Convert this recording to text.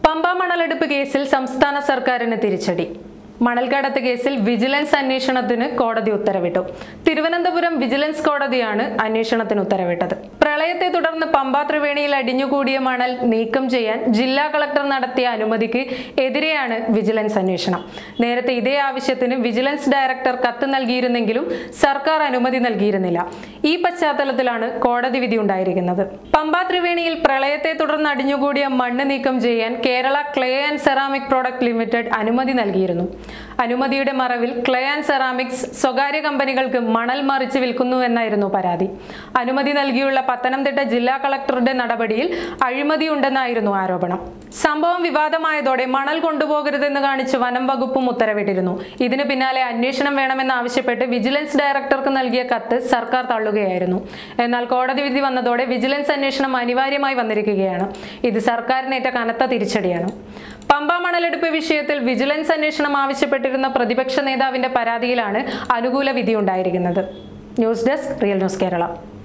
പമ്പ മണലെടുപ്പ് കേസിൽ സംസ്ഥാന സർക്കാരിന് തിരിച്ചടി മണൽക്കടത്ത് കേസിൽ വിജിലൻസ് അന്വേഷണത്തിന് കോടതി ഉത്തരവിട്ടു തിരുവനന്തപുരം വിജിലൻസ് കോടതിയാണ് അന്വേഷണത്തിന് ഉത്തരവിട്ടത് പ്രളയത്തെ തുടർന്ന് പമ്പ ത്രിവേണിയിൽ അടിഞ്ഞുകൂടിയ മണൽ നീക്കം ചെയ്യാൻ ജില്ലാ കളക്ടർ നടത്തിയ അനുമതിക്ക് എതിരെയാണ് വിജിലൻസ് അന്വേഷണം നേരത്തെ ഇതേ ആവശ്യത്തിന് വിജിലൻസ് ഡയറക്ടർ കത്ത് നൽകിയിരുന്നെങ്കിലും സർക്കാർ അനുമതി നൽകിയിരുന്നില്ല ഈ പശ്ചാത്തലത്തിലാണ് കോടതി വിധി ഉണ്ടായിരിക്കുന്നത് പമ്പ ത്രിവേണിയിൽ പ്രളയത്തെ തുടർന്ന് അടിഞ്ഞുകൂടിയ മണ്ണ് നീക്കം ചെയ്യാൻ Kerala clay and ceramic product limited അനുമതി നൽകിയിരുന്നു അനുമതിയുടെ മറവിൽ ക്ലേ ആൻഡ് സെറാമിക്സ് സ്വകാര്യ കമ്പനികൾക്ക് മണൽ മറിച്ച് വിൽക്കുന്നുവെന്നായിരുന്നു പരാതി അനുമതി നൽകിയുള്ള പത്തനംതിട്ട ജില്ലാ കളക്ടറുടെ നടപടിയിൽ അഴിമതിയുണ്ടെന്നായിരുന്നു ആരോപണം സംഭവം വിവാദമായതോടെ മണൽ കൊണ്ടുപോകരുതെന്ന് കാണിച്ച് വനം വകുപ്പും ഉത്തരവിട്ടിരുന്നു ഇതിന് പിന്നാലെ അന്വേഷണം വേണമെന്നാവശ്യപ്പെട്ട് വിജിലൻസ് ഡയറക്ടർക്ക് നൽകിയ കത്ത് സർക്കാർ തള്ളുകയായിരുന്നു എന്നാൽ കോടതി വിധി വന്നതോടെ വിജിലൻസ് അന്വേഷണം അനിവാര്യമായി വന്നിരിക്കുകയാണ് ഇത് സർക്കാരിനേറ്റ കനത്ത തിരിച്ചടിയാണ് പമ്പ മണലെടുപ്പ് വിഷയത്തിൽ വിജിലൻസ് അന്വേഷണം ആവശ്യപ്പെട്ടിരുന്ന പ്രതിപക്ഷ നേതാവിന്റെ പരാതിയിലാണ് അനുകൂല വിധി ഉണ്ടായിരിക്കുന്നത് news desk real news Kerala